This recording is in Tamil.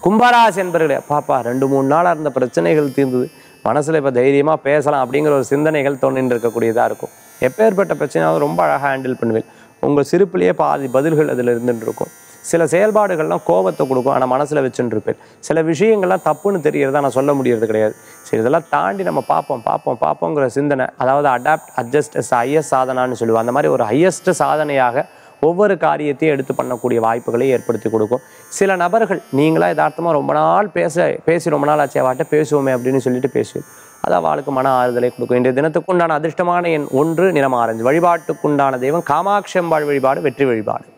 கும்பராசி என்பர்களே பாப்பா ரெண்டு மூணு நாளாக இருந்த பிரச்சனைகள் தீர்ந்தது மனசில் இப்போ தைரியமாக பேசலாம் அப்படிங்கிற ஒரு சிந்தனைகள் தோணின்னு இருக்கக்கூடியதாக இருக்கும் எப்பேற்பட்ட பிரச்சனையாவது ரொம்ப அழகாக ஹேண்டில் பண்ணுவேன் உங்கள் சிரிப்பிலேயே பாதி பதில்கள் அதில் இருந்துட்டு இருக்கும் சில செயல்பாடுகள்லாம் கோபத்தை கொடுக்கும் ஆனால் மனசில் வச்சுட்டு இருப்பேன் சில விஷயங்கள்லாம் தப்புன்னு தெரியறதா நான் சொல்ல முடியறது கிடையாது சரி இதெல்லாம் தாண்டி நம்ம பார்ப்போம் பார்ப்போம் பார்ப்போங்கிற சிந்தனை அதாவது அடாப்ட் அட்ஜஸ்ட் எஸ் ஹையஸ்ட் சாதனான்னு சொல்லுவோம் அந்த மாதிரி ஒரு ஹையஸ்ட் சாதனையாக ஒவ்வொரு காரியத்தையும் எடுத்து பண்ணக்கூடிய வாய்ப்புகளை ஏற்படுத்தி கொடுக்கும் சில நபர்கள் நீங்களா யதார்த்தமாக ரொம்ப நாள் பேச பேசி ரொம்ப நாள் ஆச்சு வாட்ட பேசுவோமே அப்படின்னு சொல்லிட்டு பேசுவேன் அது அவளுக்கு மன ஆறுதலை கொடுக்கும் இன்றைய தினத்துக்குண்டான அதிர்ஷ்டமான எண் ஒன்று நிறம் ஆரஞ்சு வழிபாட்டுக்குண்டான தெய்வம் காமாட்சி அம்பாள் வழிபாடு வெற்றி வழிபாடு